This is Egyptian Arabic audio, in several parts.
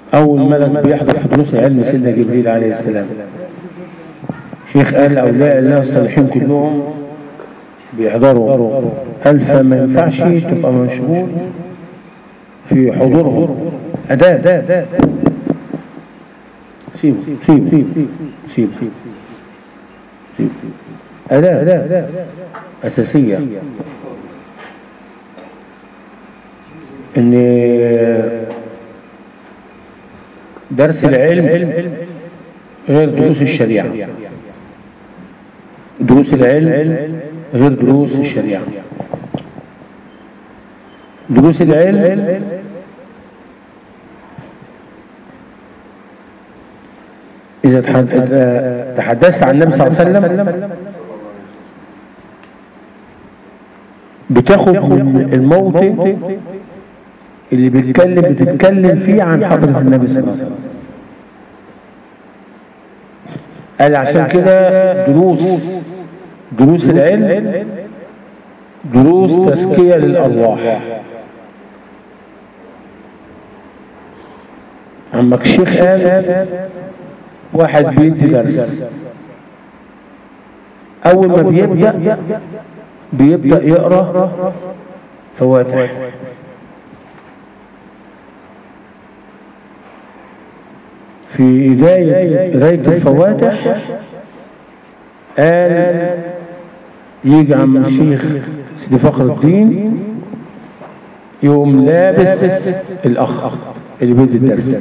أول ملك بيحضر في دروس علم سيدنا جبريل عليه السلام شيخ قال أولياء الله الصالحين كلهم بيحضروا قال فما ينفعش تبقى مشغول في حضورهم أداة سيب سيب سيب سيب سيب سيب أداة أساسية إن درس العلم غير دروس الشريعة دروس العلم غير دروس الشريعة دروس العلم إذا تحدثت عن النبي صلى الله عليه وسلم بتاخد من الموطن اللي بيتكلم بتتكلم فيه عن حضرة النبي صلى الله عليه وسلم قال عشان كده دروس دروس العلم دروس تزكية للأرواح عمك الشيخ قال واحد بيدي درس أول ما بيبدأ بيبدأ يقرأ فواتح في بداية قراية الفواتح قال يجي عم الشيخ سيدي فخر الدين يقوم لابس الأخ اللي بيدي الدرس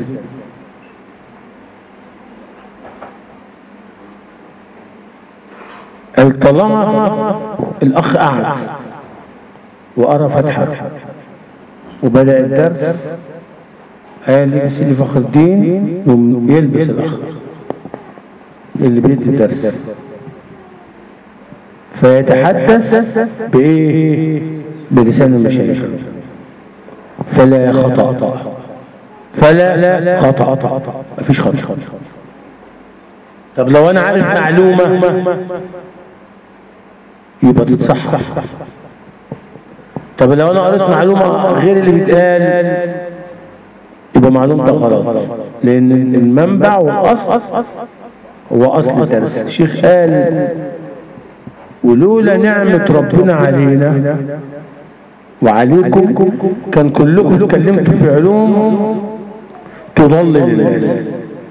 قال طالما الأخ قعد وقرا فتحة وبدأ الدرس قال لي سيدي فخر الدين يقوم يلبس الأخ اللي بيدي الدرس فيتحدث بإيه؟ بلسان المشايخ فلا خطأ فلا خطأ مفيش خطأ طب لو أنا عارف معلومة يبقى تتصحح طب لو أنا قريت معلومة غير اللي بيتقال يبقى معلومة غلط لأن المنبع والأصل هو أصل الدرس الشيخ قال ولولا نعمة ربنا علينا وعليكم كان كلكم اتكلمتوا في علوم تضلل الناس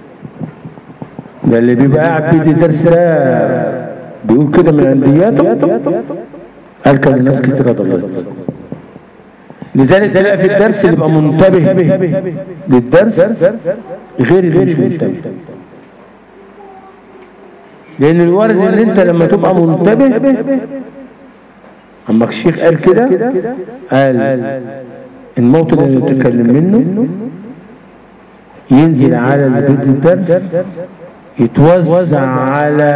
ده اللي بيبقى قاعد بيدي الدرس ده بيقول كده من عندياته قال كان الناس كتير ضلت لذلك تلاقي في الدرس اللي يبقى منتبه للدرس غير اللي مش منتبه لان الوارد ان انت لما تبقى منتبه عمك الشيخ قال كده قال الموطن اللي تتكلم منه ينزل على اللي بيدي الدرس يتوزع على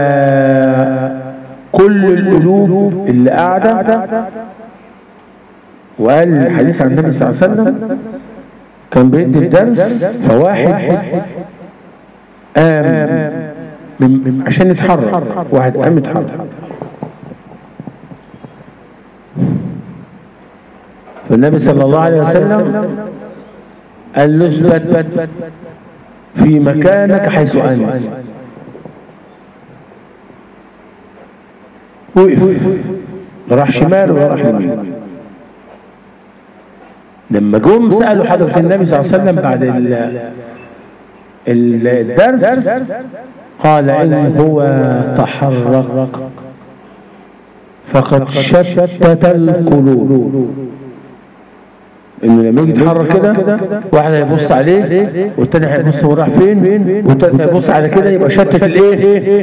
كل القلوب اللي قاعده وقال الحديث عن النبي صلى الله عليه وسلم كان بيدي الدرس فواحد قام عشان يتحرك واحد قام يتحرك فالنبي صلى الله عليه وسلم قال له اثبت في مكانك حيث انت وقف لا راح شمال ولا راح يمين لما جم سالوا حضره النبي صلى الله عليه وسلم بعد الدرس قال إن هو تحرك فقد شتت القلوب انه لما يجي يتحرك كده واحد هيبص عليه والتاني هيبص هو راح فين والتالت هيبص على كده يبقى شتت الايه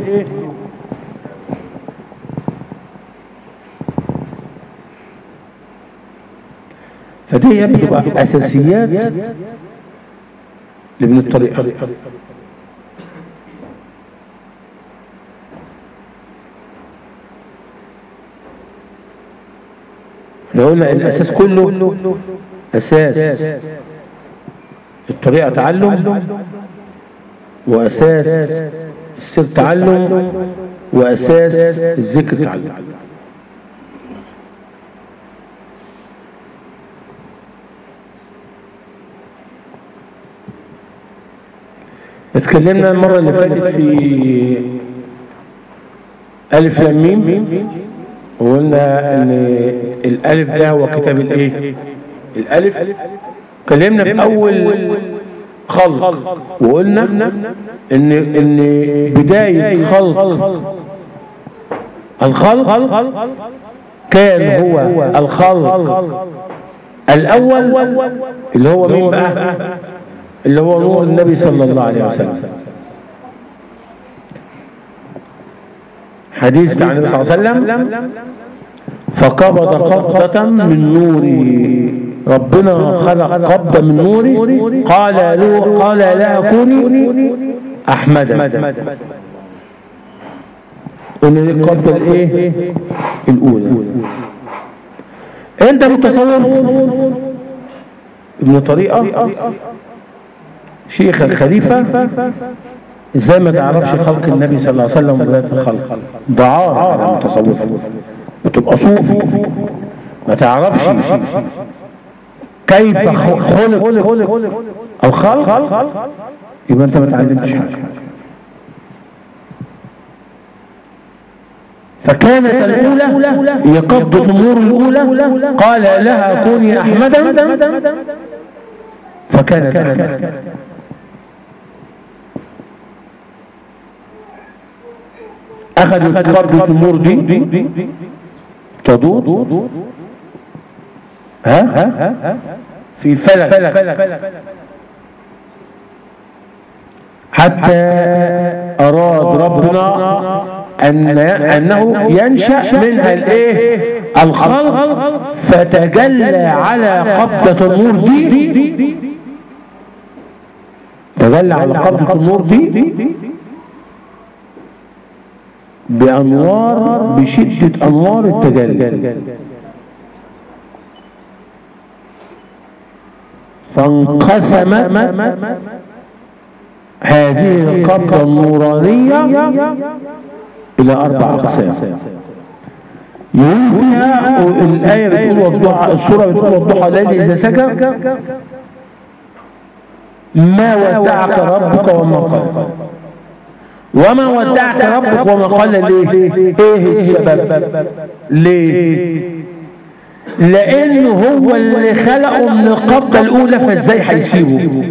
فدي بتبقى اساسيات لابن الطريقه احنا قلنا الاساس كله اساس الطريقه تعلم واساس السر تعلم واساس الذكر تعلم اتكلمنا المرة اللي فاتت في ألف لام ميم وقلنا ان الألف ده هو كتاب الايه الألف اتكلمنا في أول خلق وقلنا ان ان بداية خلق الخلق كان هو الخلق الأول اللي هو مين بقى اللي هو نور النبي صلى الله عليه وسلم حديث بتاع النبي صلى الله عليه وسلم فقبض قبضة من نوري ربنا خلق قبضة من نوري قال له قال لا كوني أحمدا قلنا دي القبضة الايه الأولى انت متصور ابن طريقة شيخ الخليفة ازاي ما تعرفش خلق النبي صلى الله عليه وسلم وبداية الخلق ضعار على المتصوف بتبقى صوفي ما تعرفش كيف خلق الخلق يبقى انت ما تعلمتش حاجه فكانت الأولى هي قبضة النور الأولى قال لها كوني أحمدا فكانت أحمدا أخذت قبضة النور دي تدور ها في فلك حتى أراد ربنا أن أنه ينشأ منها الإيه الخلق فتجلى على قبضة النور دي تجلى على قبضة النور دي بأنوار بشدة أنوار التجلي فانقسمت هذه القبضة النورانية إلى أربع أقسام يقول فيها الآية بتقول والضحى السورة بتقول والضحى الليل إذا سكن ما ودعك ربك وما قال وما ودعك ربك وما قال ليه ايه السبب ليه لانه هو اللي خلقه من القبضه الاولى فازاي هيسيبه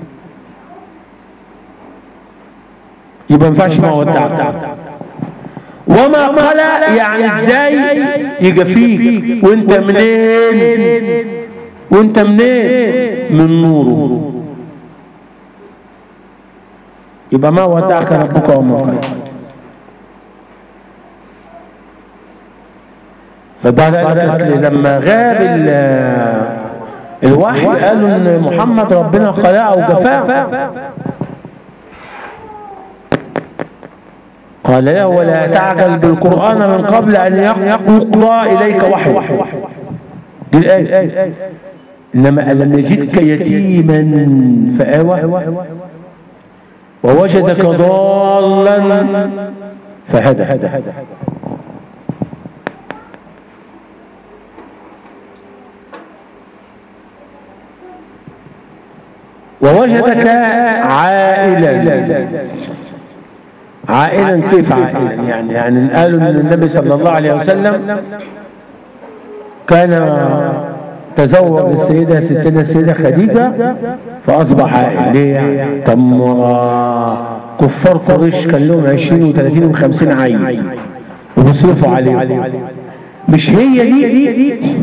يبقى ما ينفعش ما ودعك وما قال يعني ازاي يجفيك وانت منين وانت منين من نوره يبقى ما ودعك ربك وما قال فبعد ذلك لما غاب الوحي قالوا ان محمد ربنا خلقه وجفاه قال له ولا تعجل بالقرآن من قبل أن يقضى إليك وحي دي الآية إنما ألم يجدك يتيما فآوى ووجدك ضالا فهدى ووجدك عائلا عائلا كيف عائلا يعني يعني قالوا ان النبي صلى الله عليه وسلم كان تزوج السيدة ستنا السيدة خديجة فأصبح عائل ليه طب كفار قريش كان لهم 20 و30 و50 عيل وبيصرفوا عليهم مش هي دي, دي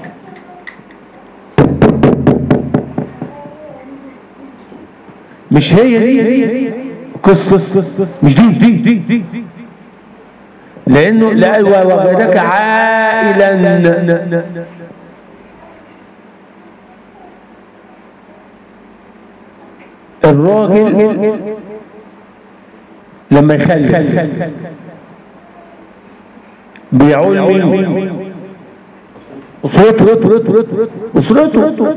مش هي دي قصة مش دي دي دي دي لأنه لا وجدك عائلا الراجل لما يخلف بيعول مين اسرته اسرته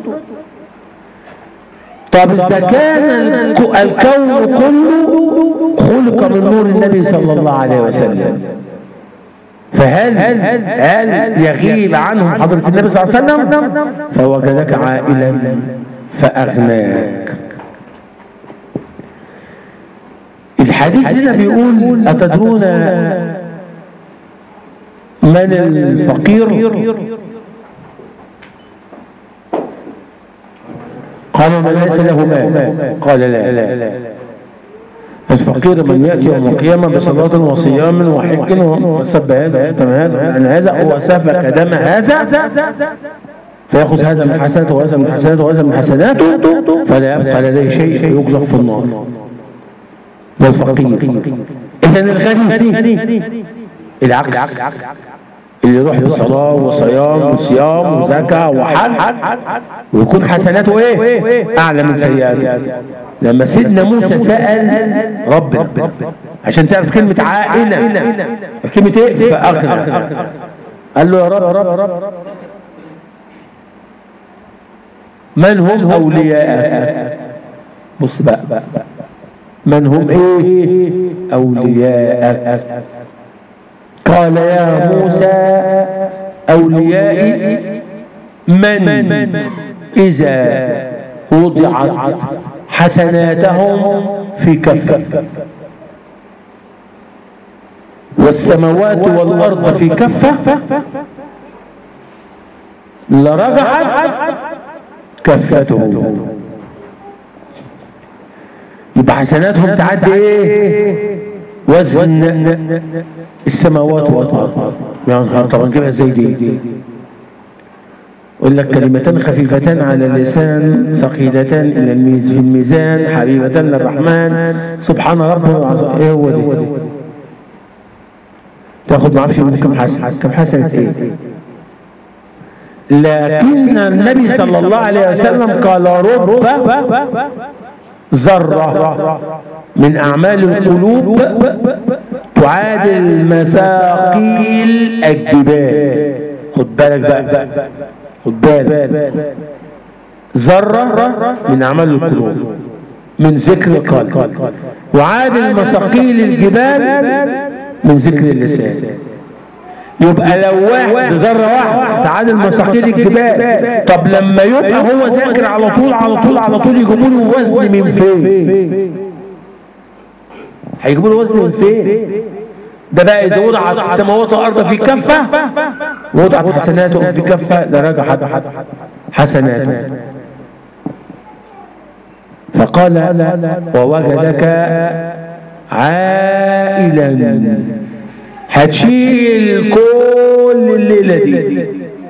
طب اذا كان الكون كله خلق من نور النبي صلى الله عليه وسلم فهل هل يغيب عنهم حضرة النبي صلى الله عليه وسلم فوجدك عائلا فأغناك الحديث هنا بيقول أتدرون من الفقير قالوا من ليس له مال قال لا لا الفقير من يأتي يوم القيامة بصلاة وصيام وحج وسب هذا وشتم هذا عن هذا وسفك دم هذا فيأخذ هذا من حسناته وهذا من حسناته وهذا من حسناته فلا يبقى لديه شيء فيقذف في النار ده الفقير إذا الغني العكس اللي يروح بصلاة وصيام وصيام وزكاة وحج ويكون حسناته ايه اعلى من سيئاته لما سيدنا موسى سأل ربنا عشان تعرف كلمة عائلة كلمة ايه فأغنى قال له يا رب من هم أولياءك بص بقى من هم ايه أولياءك قال يا موسى أوليائي من إذا وضعت حسناتهم في كفة والسماوات والأرض في كفة لرجعت كفتهم يبقى حسناتهم تعدي ايه وزن السماوات والارض يا نهار طبعا كده زي دي يقول لك كلمتان خفيفتان على اللسان ثقيلتان الى الميز في الميزان حبيبتان للرحمن سبحان ربه ايه هو دي تاخد معرفش من كم حسنه كم حسنه ايه لكن النبي صلى الله عليه وسلم قال رب ذرة من أعمال القلوب تعادل مساقيل الجبال خد بالك بقى خد بالك ذرة من أعمال القلوب من ذكر القلب وعادل مساقيل الجبال من ذكر اللسان يبقى لو واحد ذرة واحدة تعادل مساقيل الجبال طب لما يبقى هو ذاكر على طول على طول على طول يجيبوا له وزن من فين هيجيبوا له وزن من فين ده بقى إذا وضعت السماوات والأرض في كفة وضعت حسناته في كفة ده راجع حد حسناته فقال ووجدك عائلا هتشيل كل الليلة دي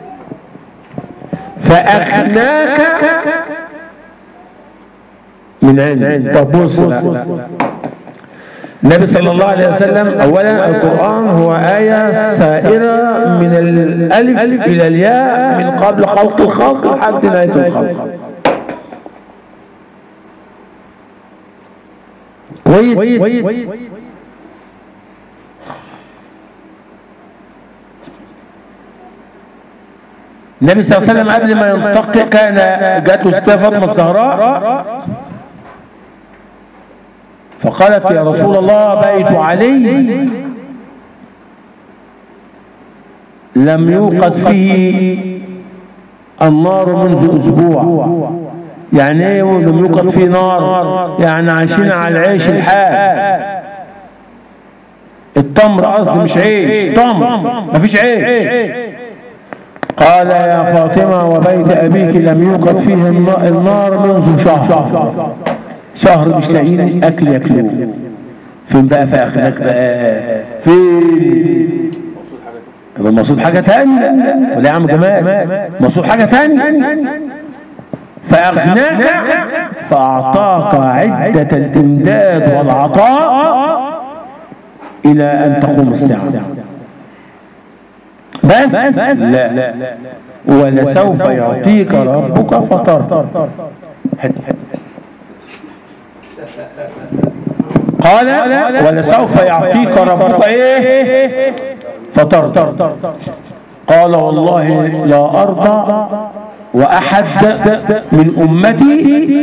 فأخناك من عند طب بص النبي صلى الله عليه وسلم أولا القرآن هو آية سائرة من الألف إلى الياء من قبل خلق الخلق لحد نهاية الخلق كويس النبي صلى الله عليه وسلم قبل ما ينتقل كان جاته ستة فاطمة الزهراء فقالت يا رسول الله بيت علي لم يوقد فيه النار منذ أسبوع يعني ايه لم يوقد فيه نار يعني عايشين على العيش الحاد التمر قصدي مش عيش تمر مفيش عيش قال يا فاطمة وبيت أبيك لم يوقد فيه النار منذ شهر شهر مش لاقيين أكل ياكلوه فين بقى في أخلاق بقى فين المقصود حاجة تانية ولا يا عم جمال المقصود حاجة تانية فأغناك فأعطاك عدة الإمداد والعطاء إلى أن تقوم الساعة بس لا ولسوف يعطيك ربك فترضى قال ولسوف يعطيك ربك ايه فترضى قال والله لا ارضى واحد من امتي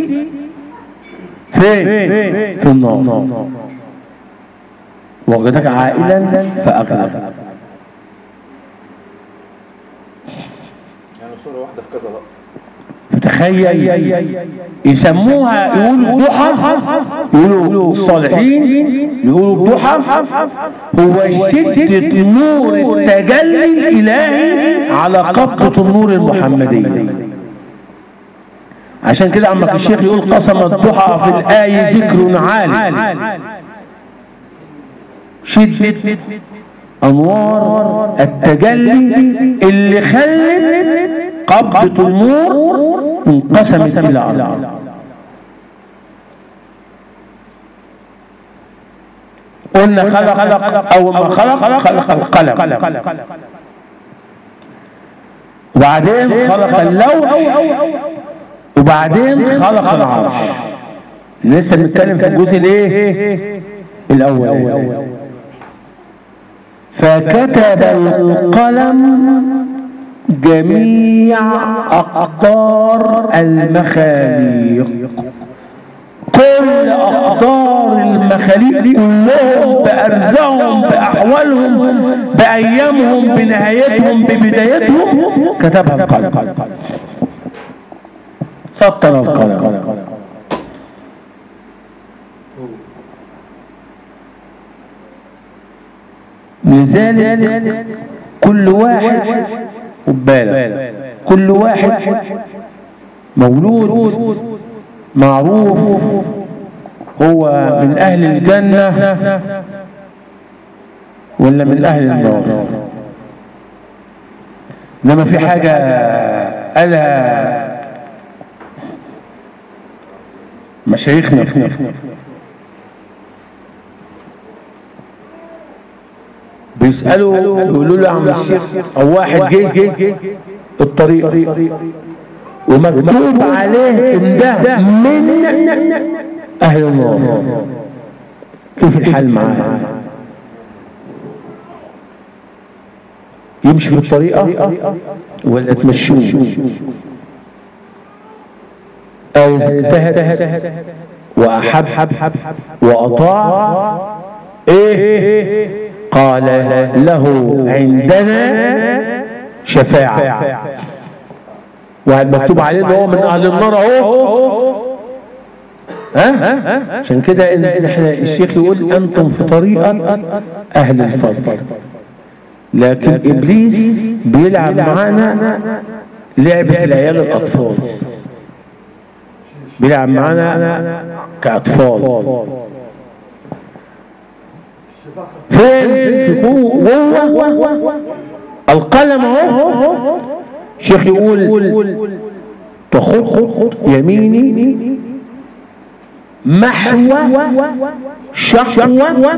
فين في النار وجدك عائلا فاغلب صورة واحدة في كذا لقطة تخيل يسموها يقولوا ضحى يقولوا الصالحين يقولوا الضحى هو شدة نور التجلي الإلهي على قبضة النور المحمدي عشان كده عمك الشيخ يقول قسم الضحى في الآية ذكر عالي شدة أنوار التجلي اللي خلت قبضة النور انقسمت إلى أرض قلنا خلق خلق أول ما خلق خلق القلم وبعدين خلق اللوح وبعدين خلق العرش لسه بنتكلم في الجزء الايه الاول فكتب القلم جميع اقدار المخاليق كل اقدار المخاليق كلهم بارزاقهم باحوالهم بايامهم بنهايتهم ببدايتهم كتبها القلم سطر القلم لذلك كل واحد خد بالك كل واحد مولود معروف هو من أهل الجنة ولا من أهل النار إنما في حاجة قالها مشايخنا بيسألوا يقولوا له يا عم الشيخ أو واحد جه الطريق ومكتوب عليه إن ده من أهل النار كيف الحال معاه يمشي بالطريقة ولا تمشوه أو اجتهد وأحب وأطاع إيه قال له عندنا شفاعة واحد مكتوب عليه ان هو من اهل النار اهو ها عشان كده احنا الشيخ يقول انتم في طريقة اهل الفضل لكن ابليس بيلعب معانا لعبة العيال الاطفال بيلعب معانا كاطفال فين جوه القلم اهو شيخ يقول تخط يميني محو شقوة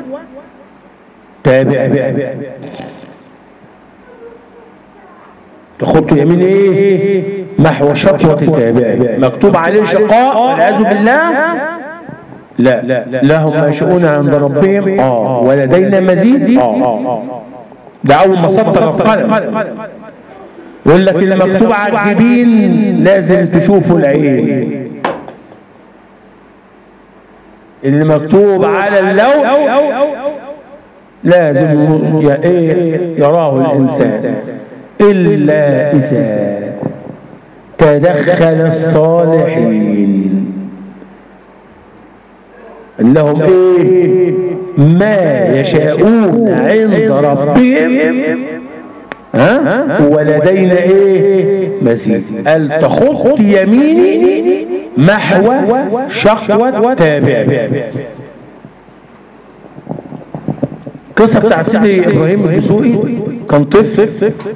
تابع تخط يمين ايه محو شقوة تابع مكتوب عليه شقاء والعياذ بالله لا لا لهم ما يشاءون عند ربهم اه ولدينا مزيد اه ده اول ما سطر القلم يقول لك اللي مكتوب على الجبين لازم تشوفوا العين اللي مكتوب على اللوح لازم يا ايه يراه الانسان الا اذا تدخل الصالحين لهم ايه ما يشاءون عند ربهم ها ولدينا ايه مزيد قال تخط يميني محو شقوة تابع قصة بتاع سيدي ابراهيم الدسوقي كان طفل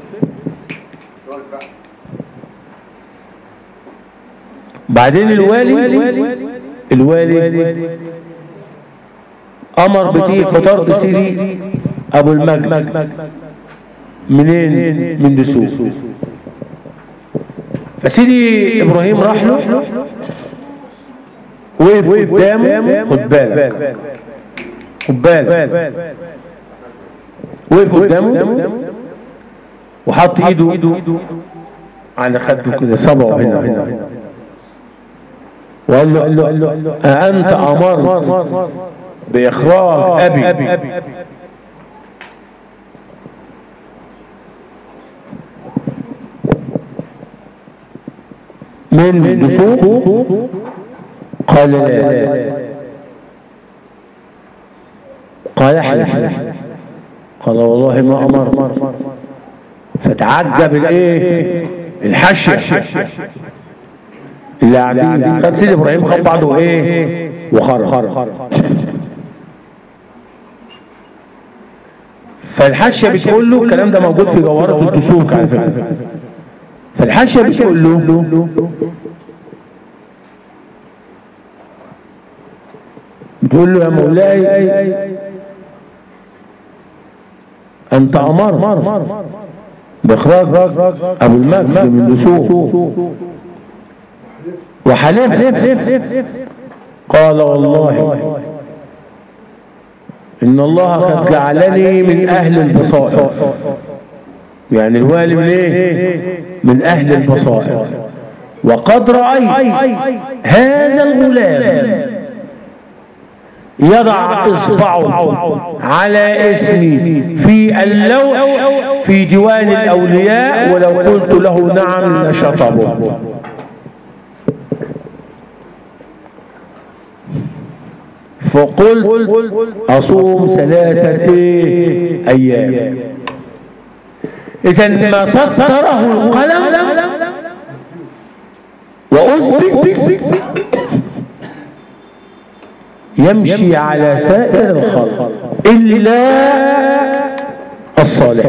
بعدين الوالي الوالي امر بتيجي فطرد سيدي ابو المجد منين من دسوق فسيدي ابراهيم راح له وقف قدامه خد بالك خد بالك وقف قدامه وحط ايده على خده كده صبعه هنا هنا وقال له أأنت أمرت بإخراج أبي من دفوق قال لا قال احلف قال والله ما امر فتعجب الايه الحشية اللي قاعدين خد سيدي ابراهيم خد بعضه ايه وخرج فالحاشيه بتقول له الكلام ده موجود في جوهره الدسوق على فكره فالحاشيه بتقول له بتقول له يا مولاي انت امرت باخراج ابو المجد من دسوق وحلف قال والله ان الله قد جعلني من اهل البصائر يعني الوالي من ايه من اهل البصائر وقد رايت هذا الغلام يضع اصبعه على اسمي في اللوح في ديوان الاولياء ولو قلت له نعم لشطبه فقلت أصوم ثلاثة أيام إذا ما سطره القلم وأثبت يمشي على سائر الخلق إلا الصالح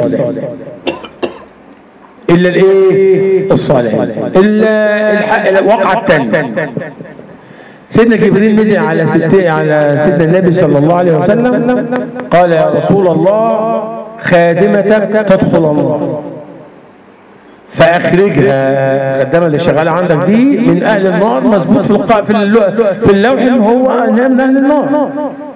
إلا الإيه الصالح إلا الوقعة الثانية سيدنا جبريل نزل على ست على سيدنا النبي صلى الله عليه وسلم قال يا رسول الله خادمتك تدخل الله فاخرجها خدامه اللي شغاله عندك دي من اهل النار مظبوط في القاع في اللوح في اللوح ان هو انها من اهل النار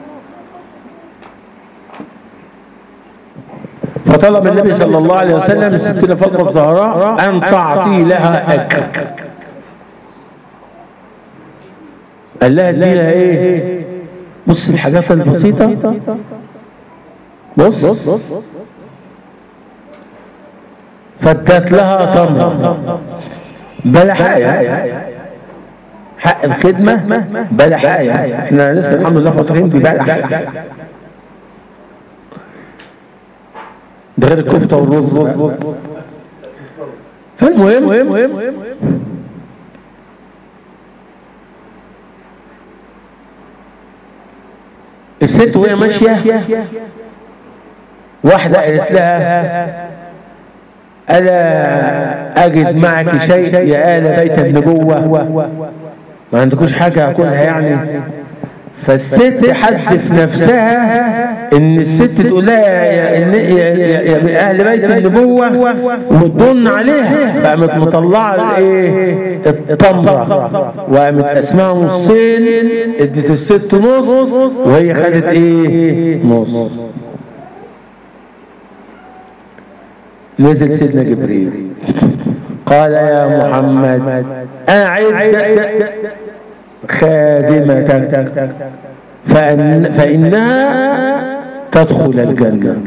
فطلب النبي صلى الله عليه وسلم ستنا فاطمه الزهراء ان تعطي لها اجر قال لها اديها ايه بص الحاجات البسيطه بص فادت لها تمر بلا حاجه حق الخدمه بلا حاجه احنا لسه الحمد لله فاطرين في بلا حاجه ده غير الكفته والرز فالمهم الست وهي ماشية واحدة قالت لها ألا أجد معك شيء يا آل بيت النبوة ما عندكوش حاجة أكلها يعني فالست حذف نفسها ان الست تقول لها يا, يا, يا, يا اهل بيت النبوه وتضن عليها فقامت مطلعه الايه التمره وقامت اسمها نصين ادت الست نص وهي خدت ايه نص نزل سيدنا جبريل قال يا محمد أعد خادمتك فإن فإنها تدخل الجنة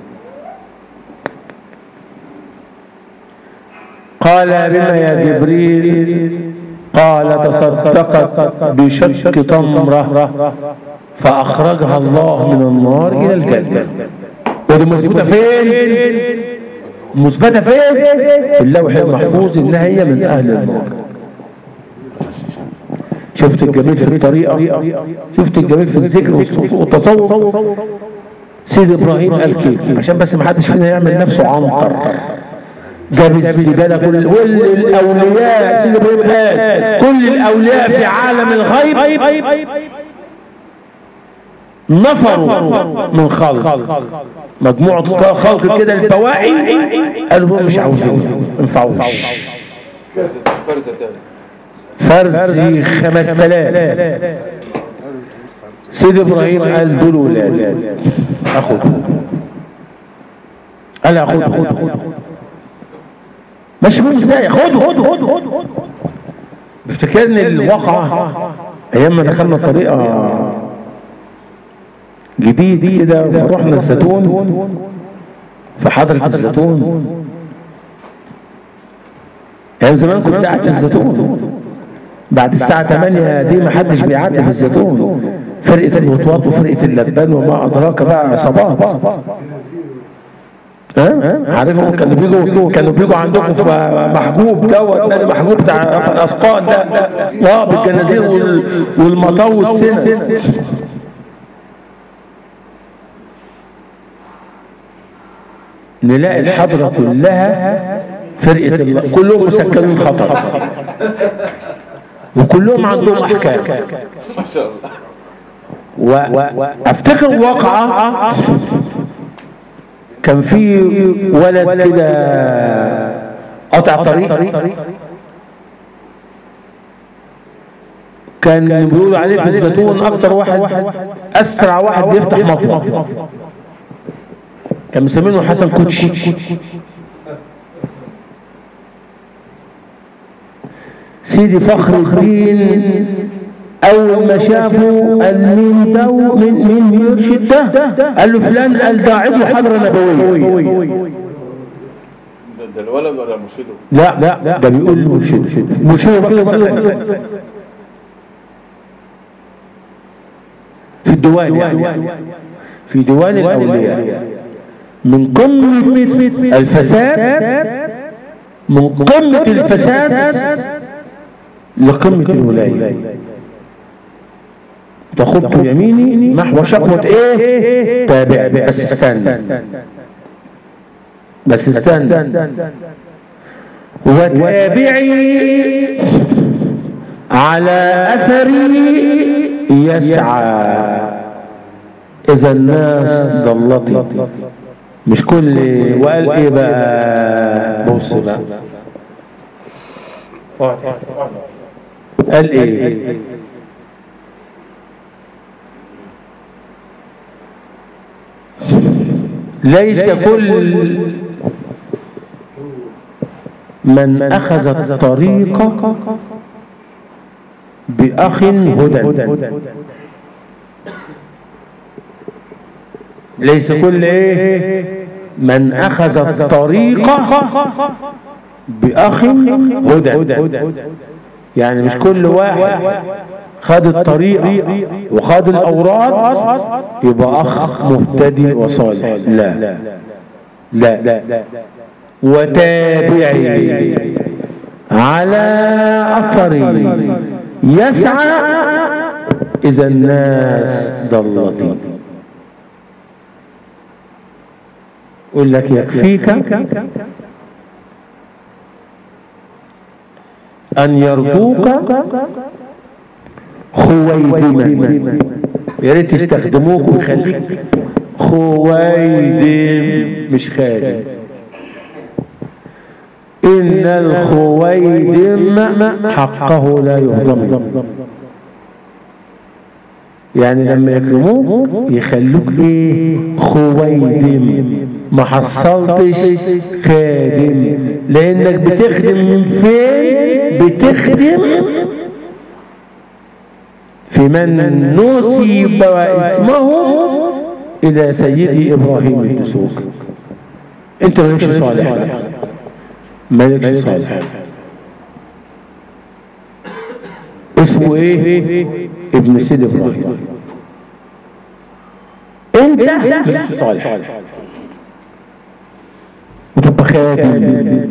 قال بما يا جبريل قال تصدقت بشك تمرة فأخرجها الله من النار إلى الجنة ودي مثبتة فين؟ مثبتة فين؟ في اللوح المحفوظ إنها هي من أهل النار شفت الجميل في الطريقة شفت الجميل في الذكر والتصور سيد إبراهيم قال كده عشان بس ما حدش فينا يعمل نفسه عنطر جاب الزبالة كل والأولياء سيد إبراهيم قال كل الأولياء في عالم الغيب نفروا من خلق مجموعة خلق كده البواعي قالوا مش عاوزين ينفعوش فرزي خمس تلاف سيد ابراهيم قال دول ولاد اخد قال اخد خد خد مش مهم ازاي خد خد خد خد بفتكرني الواقعة ايام ما دخلنا طريقة جديد كده فرحنا الزيتون في حضرة الزيتون ايام زمان كنت قاعد في الزيتون بعد الساعة 8 دي ما حدش بيعدي في الزيتون فرقة الوطواط وفرقة اللبان وما أدراك بقى عصابات ها عارفهم كانوا بيجوا كانوا بيجوا عندكم في محجوب دوت نادي محجوب بتاع الاسقاط ده اه بالجنازير وال- والمطاو والسنة نلاقي الحضرة كلها فرقة الله كلهم مسكنين خطر وكلهم عندهم احكام ما شاء الله وافتكر واقعة كان في ولد كده قطع طريق كان بيقولوا عليه في الزيتون اكتر واحد اسرع واحد بيفتح مطبخ كان مسمينه حسن كوتشي سيدي فخر الدين اول ما شافه قال مين ده مين مين بيرشد ده قال له فلان قال ده عضو حضره نبويه ده, ده الولد ولا مرشده؟ لا لا ده بيقول المرشد المرشد كده صلى في الديوان يعني في ديوان الاولياء من قمه الفساد من قمه الفساد لقمه الولايه تخط يميني محو شقوة ايه تابع بس استنى بس استنى وتابعي على اثري يسعى اذا الناس ضلتي مش كل وقال ايه بقى بص بقى قال ايه ليس كل من أخذ الطريق بأخ هدى ليس كل إيه من أخذ الطريق بأخ هدى يعني مش كل واحد خد الطريقة وخد الأوراد يبقى أخ مهتدي وصالح لا لا لا وتابعي على أثري يسعى إذا الناس ضلتي يقول لك يكفيك أن يرضوك خويدما يا ريت يستخدموك ويخليك خويدم مش خادم إن الخويدم حقه لا يهضم يعني لما يكرموك يخلوك ايه خويدم ما حصلتش خادم لانك بتخدم من فين بتخدم في من نسب اسمه الى سيدي ابراهيم الدسوق انت مالكش صالح مالكش صالح اسمه ايه ابن سيد ابراهيم انت مالكش صالح وتبقى خادم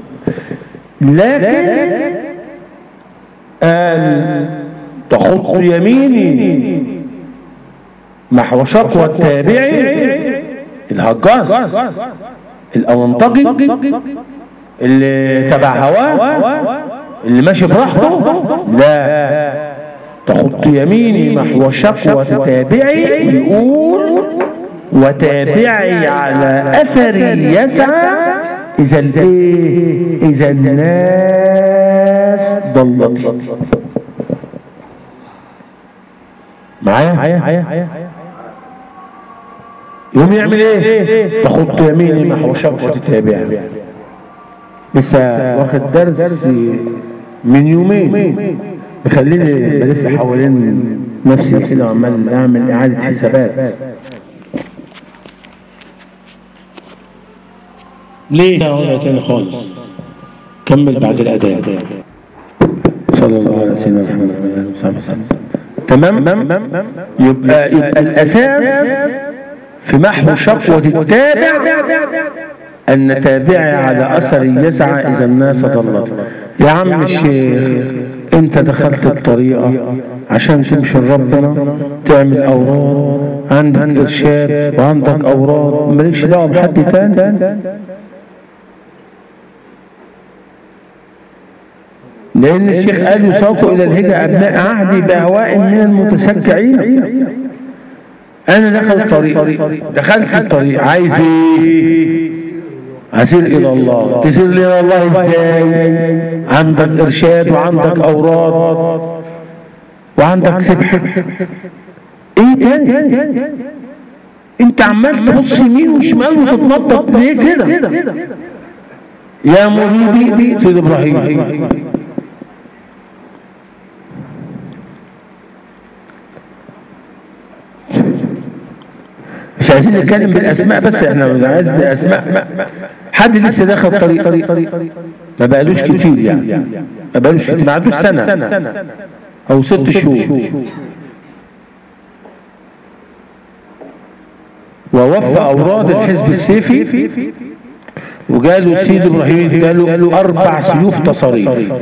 لكن قال تخط يميني محو شقوى التابعي الهجاص الاونطجي اللي تبع هواه اللي ماشي براحته لا تخط يميني محو شقوى تابعي يقول وتابعي على اثري يسعى اذا الايه اذا الناس ضلت معايا معايا يقوم يعمل ايه تخط يميني محو شقوة تابعي لسه واخد درس من يومين بخليني بلف حوالين نفسي كده وعمال اعمل اعادة حسابات ليه هقولها تاني خالص كمل بعد الاداء صلى الله على سيدنا محمد وعلى اله وصحبه وسلم تمام يبقى يبقى الاساس في محو شقوة التابع أن تابعي على أثر يسعى إذا الناس ضلت يا عم الشيخ أنت دخلت الطريقة عشان تمشي لربنا تعمل أوراد عندك إرشاد وعندك أوراد مالكش دعوة بحد تاني لأن الشيخ قال يساقوا إلى الهجة أبناء عهدي بأهواء من المتسكعين أنا دخل الطريق دخلت الطريق عايز إيه؟ أسير إلى الله تسير إلى الله إزاي عندك إرشاد وعندك أوراد وعندك سبحة إيه تاني أنت عمال تبص يمين وشمال وتتنطط ليه كده يا مريدي سيد إبراهيم مش عايزين نتكلم بالاسماء بس احنا عايز باسماء حد لسه دخل طريق ما بقالوش كتير يعني ما بقالوش كتير ما عدوش سنه او ست شهور ووفى اوراد الحزب السيفي وقالوا سيد ابراهيم قالوا اربع سيوف تصاريف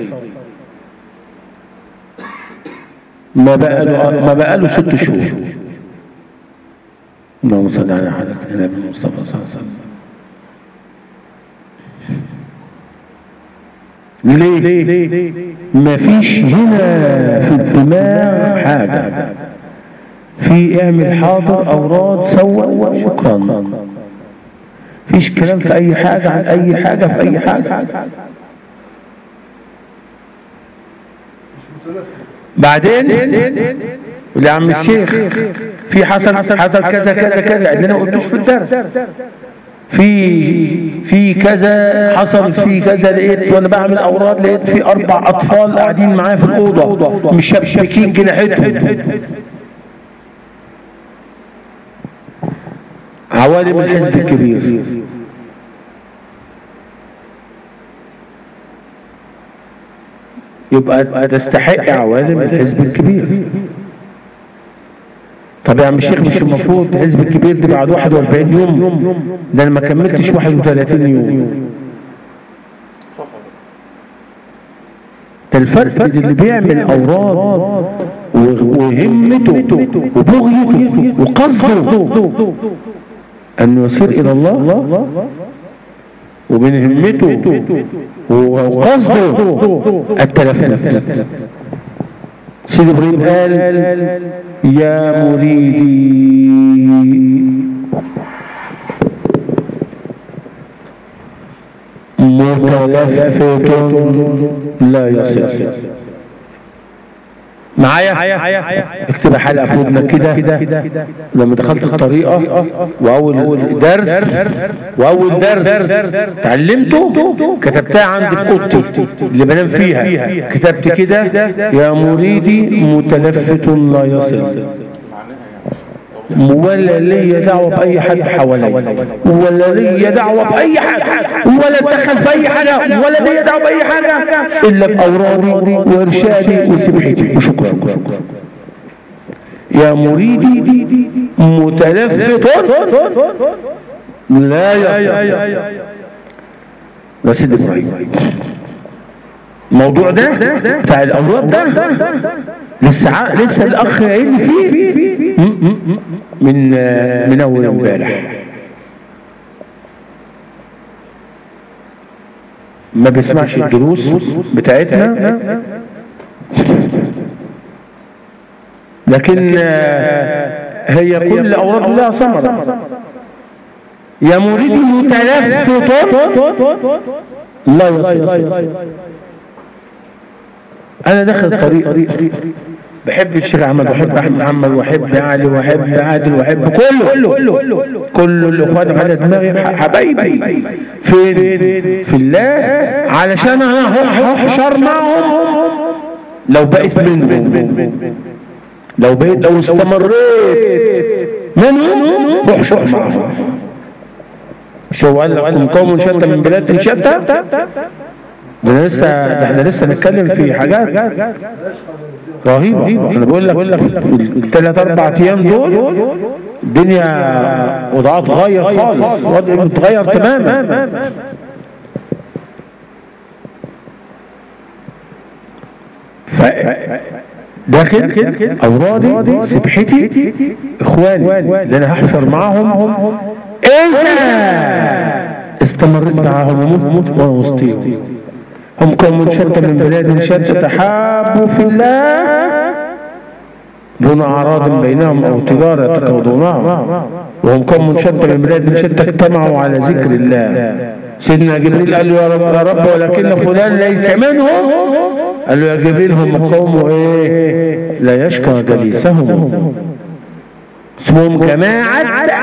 ما بقى ما بقى له ست شهور اللهم صل على حضرة النبي المصطفى صلى الله عليه وسلم ليه؟ ما فيش هنا في الدماغ حاجة في اعمل حاضر اوراد سوى شكرا فيش كلام في اي حاجة عن اي حاجة في اي حاجة بعدين يا عم الشيخ في حصل حصل كذا كذا كذا اللي انا قلتوش في الدرس في في كذا حصل في كذا لقيت وانا بعمل اوراد لقيت في اربع اطفال قاعدين معايا في الاوضه مشبكين جناحتهم عوالم الحزب الكبير يبقى تستحق عوالم الحزب الكبير طب يا عم الشيخ مش المفروض الحزب الكبير ده بعد 41 يوم ده انا ما كملتش 31 يوم ده الفرق بين اللي بيعمل اوراد وهمته وبغيته وقصده انه يصير الى الله ومن همته وقصده التلفت سيد ابراهيم قال يا مريدي متلفت لا يصل معايا اكتب حلقه في ودنك كده لما دخلت الطريقه واول درس واول درس تعلمته كتبتها عندي في اوضتي اللي بنام فيها كتبت كده يا مريدي متلفت لا يصل ولا لي دعوة بأي حد حوالي ولا لي دعوة بأي حد ولا اتدخل في أي حاجة ولا لي دعوة بأي حاجة إلا بأورادي وإرشادي وسبحتي وشكرا يا مريدي متلفت لا يصل وسيد إبراهيم الموضوع ده بتاع الأوراد ده لسه لسه الأخ قايل فيه من من اول امبارح ما بيسمعش الدروس بتاعتنا لكن هي كل اوراد لها ثمره يا مريدي متلفت لا يصل انا داخل الطريق بحب الشيخ احمد واحب احمد محمد واحب علي واحب عادل واحب كله كل الاخوات على دماغي حبايبي فين في الله علشان انا هحشر معهم لو بقيت منهم لو بقيت لو استمريت منهم احشر معهم شو قال لكم قوم شتى من بلاد شتى ده لسه ده احنا لسه نتكلم في حاجات رهيبة انا بقول لك الثلاث اربع ايام دول الدنيا وضعها اتغير خالص وضع متغير تماما ف داخل اورادي سبحتي اخواني اللي انا هحشر معاهم اذا استمريت معاهم ومت وانا وسطيهم هم قوم شتى من بلاد شتى تحابوا في الله دون أعراض بينهم أو تجارة تخوضونها وهم قوم شتى من بلاد شتى اجتمعوا على ذكر الله سيدنا جبريل قال له يا رب يا رب ولكن فلان ليس منهم قال له يا جبريل هم قوم ايه لا يشكى جليسهم اسمهم جماعة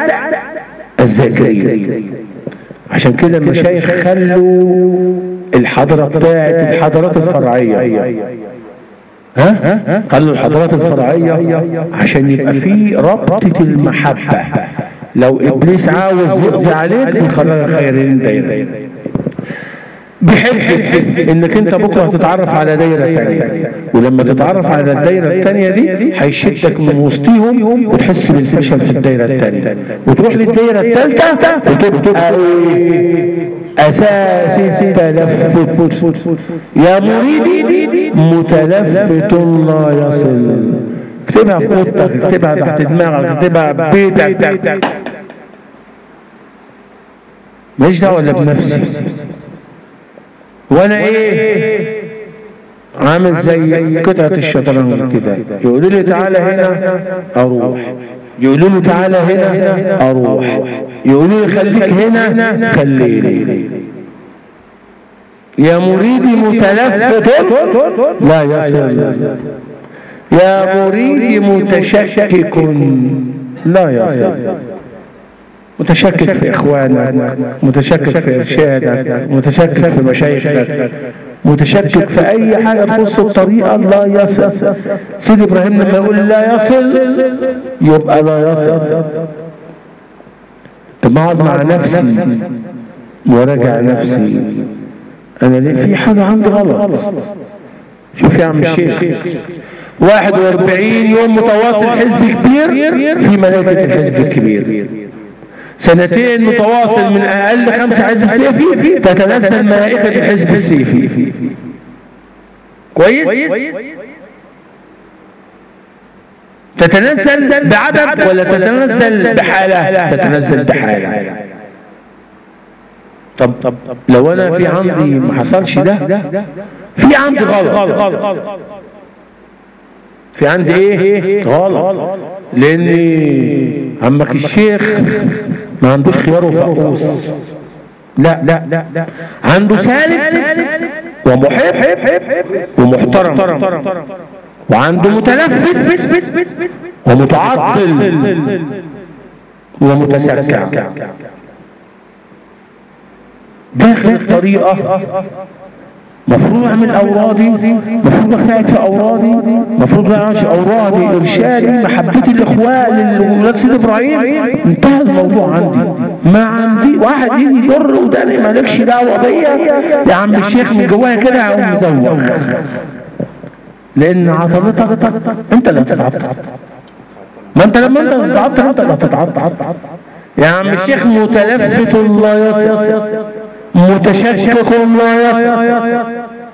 الذاكرين عشان كده المشايخ خلوا الحضرة بتاعت الحضارات الفرعية ها خلوا الحضارات الفرعية عشان يبقى في ربطة المحبة لو ابليس عاوز يقضي عليك بيخرج خيرين دايرة بحجة انك انت بكره هتتعرف على دايرة تانية ولما تتعرف على الدايرة التانية دي هيشدك من وسطيهم وتحس بالفشل في الدايرة التانية وتروح للدايرة التالتة وتبقى اساس التلفت يا مريدي متلفت لا يصل اكتبها في اوضتك اكتبها تحت دماغك اكتبها في بيتك ماليش دعوه الا بنفسي وانا ايه عامل زي قطعة الشطرنج كده يقولوا لي تعالى هنا اروح يقولوا لي تعالى هنا اروح يقولوا لي خليك هنا خليني يا مريدي متلفت لا يصل يا مريدي متشكك لا يصل متشكك في اخوانك متشكك في ارشادك متشكك في مشايخك متشكك في اي حاجه تخص الطريقه لا يصل سيدي ابراهيم لما يقول لا يصل يبقى لا يصل طب اقعد مع نفسي وراجع نفسي انا ليه في حاجه عندي غلط شوف يا عم الشيخ 41 يوم متواصل حزب كبير في ملائكه الحزب الكبير سنتين متواصل من اقل خمسة حزب سيفي تتنزل ملائكة الحزب السيفي كويس تتنزل بعدد ولا تتنزل بحالة تتنزل بحالة طب طب لو انا في عندي ما حصلش ده في عندي غلط في عندي ايه غلط لان عمك الشيخ ما عندوش خيار وفقوس لا لا لا لا عنده سالك ومحب ومحترم وعنده متلفت ومتعطل ومتسكع داخل طريقة مفروض اعمل اورادي مفروض اجتهد في اورادي مفروض اعيش اورادي ارشادي محبتي الاخوان لولاد سيد ابراهيم انتهى الموضوع عندي ما عندي واحد يجي يضر وداني مالكش دعوه بيا يا عم الشيخ من جوايا كده هقوم مزوغ لان عضلتك انت اللي هتتعطل ما انت لما انت تتعطل انت اللي هتتعطل يا عم الشيخ متلفت لا يصل متشكك لا يصل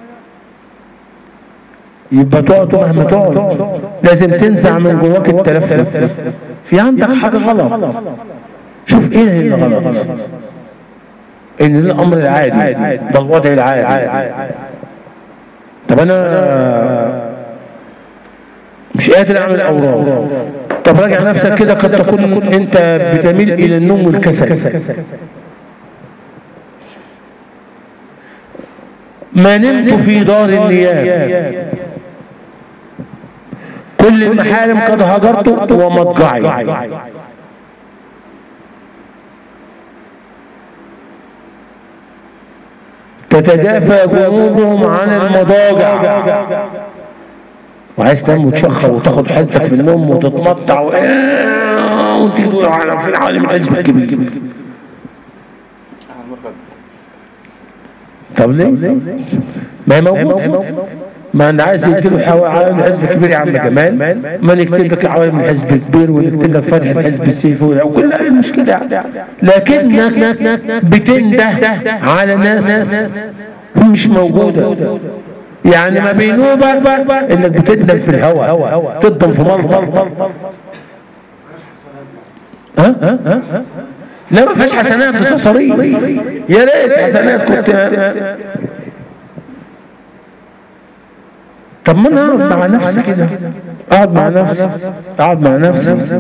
يبقى تقعد مهما تقعد لازم تنزع من جواك التلفت في عندك حاجه غلط شوف ايه اللي غلط ان ده الامر العادي ده الوضع العادي طب انا مش قادر اعمل اوراق طب راجع نفسك كده قد تكون انت بتميل الى النوم والكسل ما نمت في دار النيام كل المحارم قد هجرت ومضجعي تتجافى جنوبهم عن المضاجع وعايز تنام وتشخر وتاخد حالتك في النوم وتتمطع و... وتجي على في العالم الحزب الكبير طب ليه؟ ما هي موجود ما انا عايز يديله عوائل الحزب كبير يا عم جمال ما نكتب لك عوائل من الحزب كبير ونكتب لك فتح الحزب السيف وكل المشكله لكنك بتنده على ناس مش موجوده يعني ما بينوبك انك بتندم في الهواء تضم في ملطه ها ها ها لا ما فيهاش حسنات ده تصاريف يا ريت حسنات كنت طب ما انا اقعد مع نفسي كده اقعد مع نفسي اقعد مع نفسي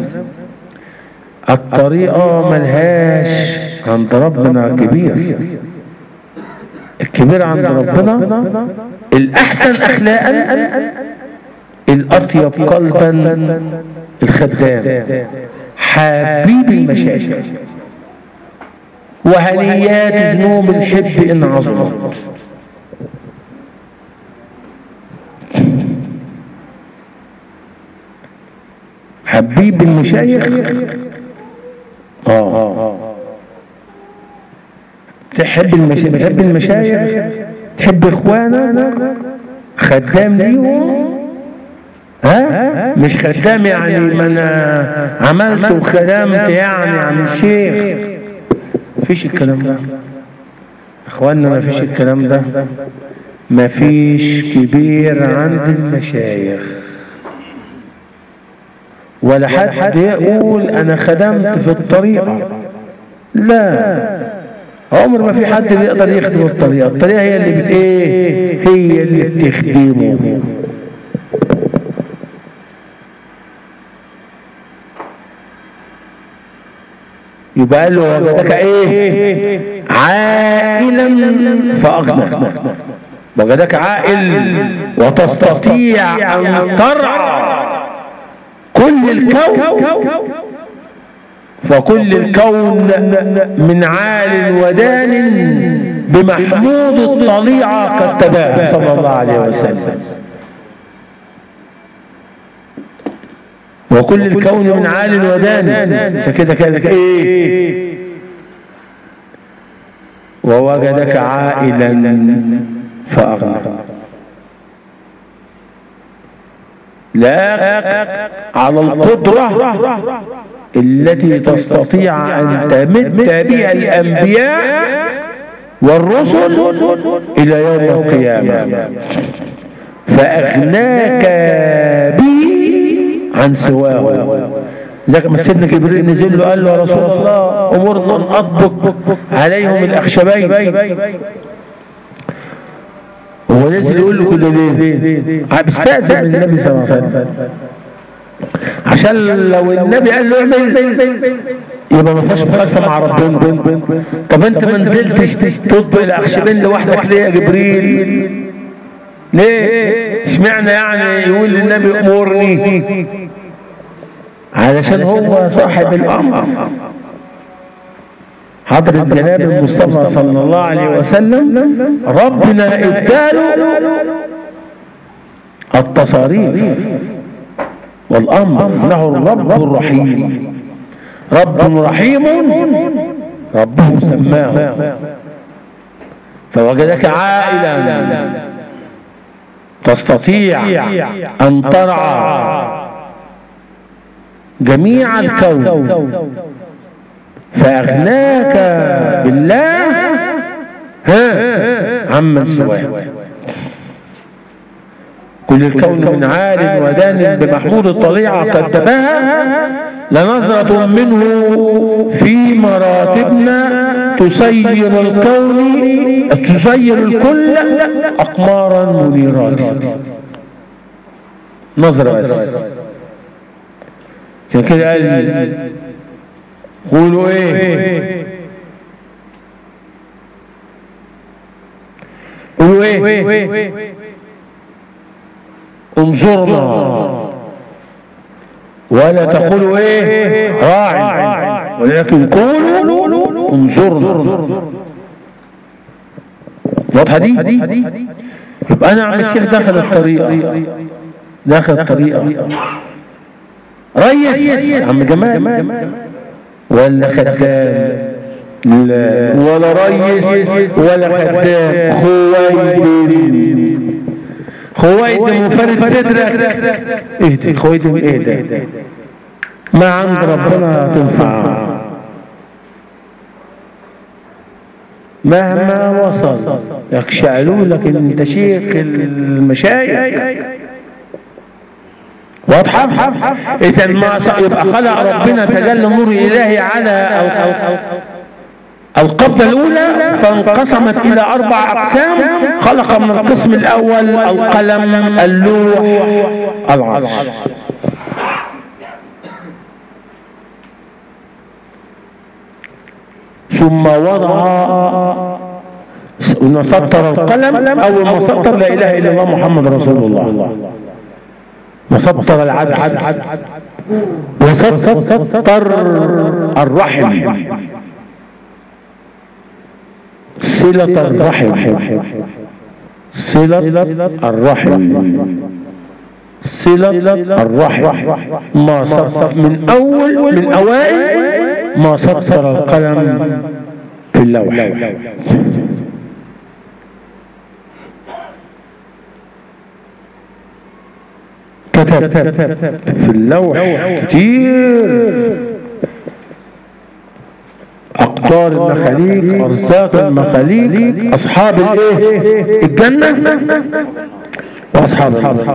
الطريقة ملهاش عند ربنا كبير الكبير عند ربنا الأحسن أخلاقا الأطيب قلبا الخدام حبيب المشاكل وهنيات ذنوب الحب إن عظمت حبيب المشايخ اه تحب المشايخ تحب المشايخ تحب اخوانك خدام ليهم ها مش خدام يعني ما انا عملت وخدمت يعني عن الشيخ مفيش الكلام ده اخواننا مفيش الكلام ده مفيش كبير عند المشايخ ولا حد يقول انا خدمت في الطريقة لا عمر ما في حد بيقدر يخدم الطريقة الطريقة هي اللي بت ايه هي اللي بتخدمه يبقى قال له وجدك ايه عائلا فاغنى وجدك عائل وتستطيع ان ترعى كل الكون فكل الكون من عال ودان بمحمود الطليعة قد تباه صلى الله عليه وسلم وكل الكون من عال ودان فكده كانك ايه ووجدك عائلا فأغنى لا على القدرة التي تستطيع أن تمد بها الأنبياء والرسل إلى يوم القيامة فأغناك به عن سواه ذاك ما سيدنا جبريل نزل له قال له يا رسول الله أمرنا أن أطبق عليهم الأخشبين هو نزل يقول له كده ليه؟ بيستأذن من النبي صلى الله عليه وسلم عشان لو النبي قال له اعمل يبقى ما فيهاش مخالفه مع ربنا طب انت ما نزلتش تطبق الاخشبين لوحدك ليه يا جبريل؟ ليه؟ اشمعنى يعني يقول للنبي امرني؟ علشان هو صاحب الامر حضرة جناب المصطفى صلى الله عليه وسلم ربنا اداله التصاريف والامر له الرب الرحيم رب رحيم ربه سماه فوجدك عائلا تستطيع ان ترعى جميع الكون فأغناك بالله ها عمن سواه كل الكون من عال ودان بمحمود الطليعة قد تباهى لنظرة منه في مراتبنا تسير الكون تسير الكل أقمارا منيرات نظرة بس عشان كده قال قولوا ايه قولوا ايه انظرنا ولا تقولوا ايه راعي ولكن قولوا انظرنا واضحه دي يبقى انا عم الشيخ داخل الطريقه داخل الطريقه ريس عم جمال ولا خدام لا ولا ريس ولا خدام خويدم خويدم وفرد صدرك اهدي خويدم ايه ده ما عند ربنا تنفع مهما وصل يخشعلوا لك ان انت شيخ المشايخ واضحة إذا ما يبقى خلق ربنا تجلى نور الإلهي على القبضة الأولى فانقسمت إلى أربع أقسام خلق من القسم الأول القلم اللوح العرش ثم وضع سطر القلم أول ما سطر لا إله إلا الله محمد رسول الله وسطر العبد وسطر الرحم صلة الرحم صلة الرحم صلة الرحم ما سطر من أول من أوائل ما سطر القلم في اللوح كتب في اللوح كتير أقطار المخاليق أرزاق المخاليق أصحاب الإيه الجنة وأصحاب النار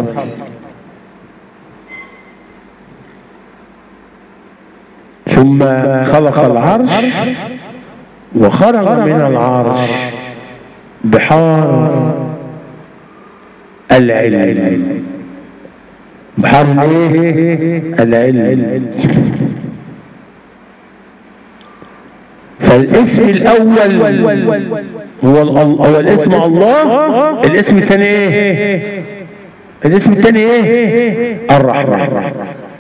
ثم خلق العرش وخرج من العرش بحار العلم بحار الايه العلم فالاسم الاول هو هو الاسم الله الاسم الثاني ايه الاسم الثاني ايه الرحمن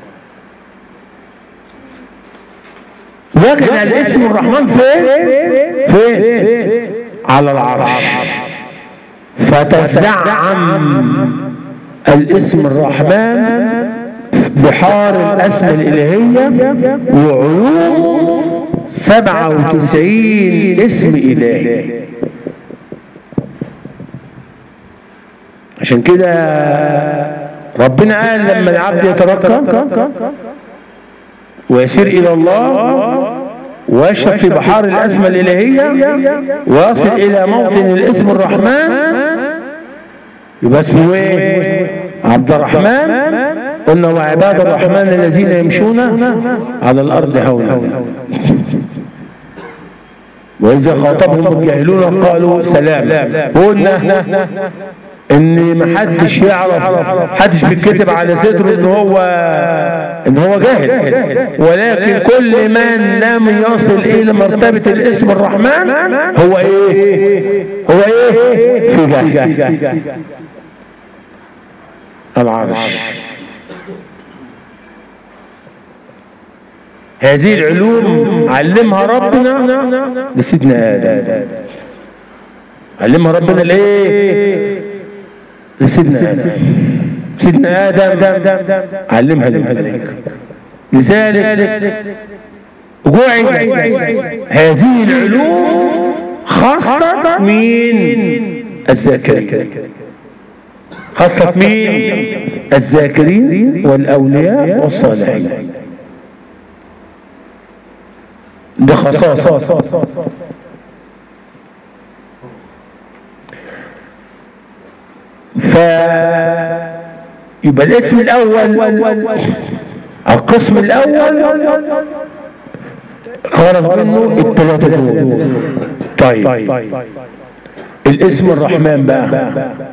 لكن الاسم الرحمن فين فين على العرش فتزعم الاسم الرحمن بحار الاسماء الالهيه وعلوم سبعة وتسعين اسم إلهي عشان كده ربنا قال لما العبد يتركى ويسير إلى الله ويشرب في بحار الأسماء الإلهية ويصل إلى موطن الاسم الرحمن يبقى اسمه ايه عبد الرحمن قلنا وعباد الرحمن الذين يمشون على الأرض هونا وإذا خاطبهم الجاهلون قالوا سلام قلنا ان محدش يعرف محدش بيتكتب على صدره ان هو ان هو جاهل ولكن كل من لم يصل الى مرتبة الاسم الرحمن هو ايه هو ايه في جهل العرش هذه العلوم علمها ربنا لسيدنا آدم علمها ربنا لإيه لسيدنا آدم سيدنا آدم علمها للملائكة لذلك جعل هذه العلوم خاصة مين الذاكرين خاصة مين الذاكرين والأولياء والصالحين بخصاصة ف يبقى الاسم الاول القسم الاول خرج منه الثلاثة دول طيب الاسم الرحمن بقى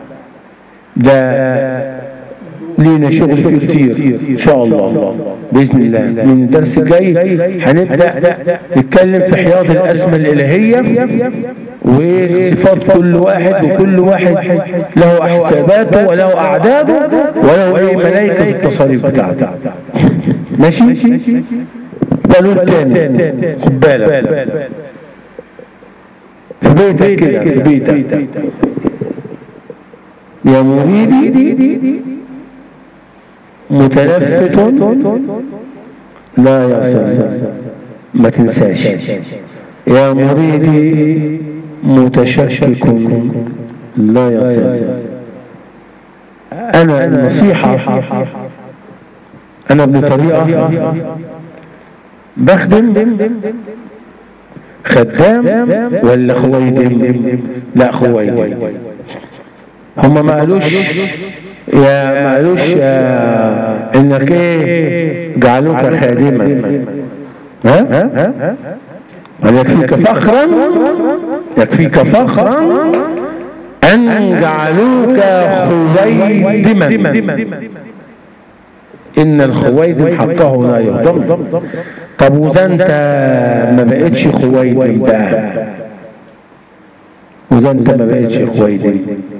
ده لينا شغل فيه كتير ان شاء الله باذن الله من الدرس الجاي هنبدا نتكلم في حياض الاسماء الالهيه وصفات كل واحد وكل واحد له حساباته وله اعداده وله ايه ملائكه التصاريف بتاعته ماشي قالوا التاني خد بالك في بيتك كده في بيتك يا مريدي متلفت لا يصل ما تنساش يا مريدي متشكك لا يصل أنا النصيحة أنا ابن طريقة بخدم خدام ولا خويدم لا خويدم هم ما قالوش يا ما قالوش يا انك ايه جعلوك خادما ها هل يكفيك فخرا يكفيك فخرا ان جعلوك خويدما ان الخويدم حقه لا يهضم طب واذا انت ما بقتش خويدم بقى واذا انت ما بقتش خويدم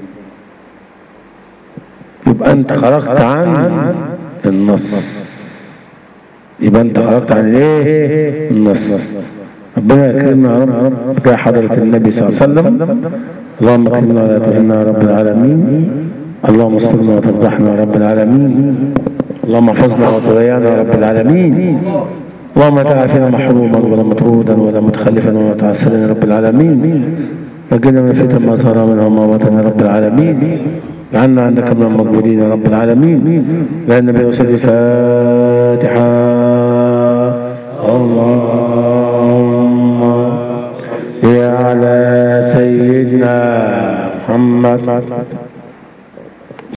يبقى انت خرجت عن النص يبقى انت خرجت عن الايه النص ربنا يكرمنا يا رب يا حضرة النبي صلى الله عليه وسلم اللهم اكرمنا ولا تهنا يا رب العالمين اللهم استرنا وتفضحنا يا رب العالمين اللهم احفظنا وتريانا يا رب العالمين اللهم تعافنا محروما ولا مطرودا ولا متخلفا ولا تعسرا يا رب العالمين نجنا من فتن ما ظهر منها وما بطن يا رب العالمين جعلنا عندك من المقبولين يا رب العالمين لأن النبي وسلم الفاتحة اللهم يا على سيدنا محمد